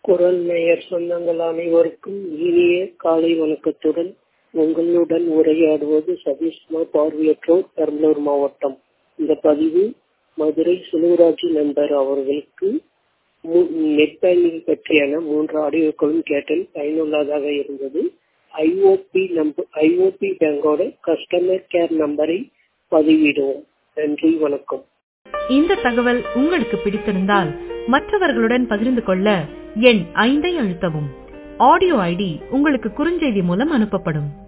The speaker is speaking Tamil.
குரல் நேயர் சொந்தங்கள் அனைவருக்கும் இனிய காலை வணக்கத்துடன் உங்களுடன் உரையாடுவது சதீஷ்குமார் பார்வையற்றோர் பெரம்பலூர் மாவட்டம் இந்த பதிவு மதுரை சிலுவராஜு நண்பர் அவர்களுக்கு நெட் பேங்கிங் பற்றியான மூன்று ஆடியோக்களும் கேட்டேன் பயனுள்ளதாக இருந்தது ஐஓபி நம்பர் ஐஓபி பேங்கோட கஸ்டமர் கேர் நம்பரை பதிவிடுவோம் நன்றி வணக்கம் இந்த தகவல் உங்களுக்கு பிடித்திருந்தால் மற்றவர்களுடன் பகிர்ந்து கொள்ள எண் ஐந்தை அழுத்தவும் ஆடியோ ஐடி உங்களுக்கு குறுஞ்செய்தி மூலம் அனுப்பப்படும்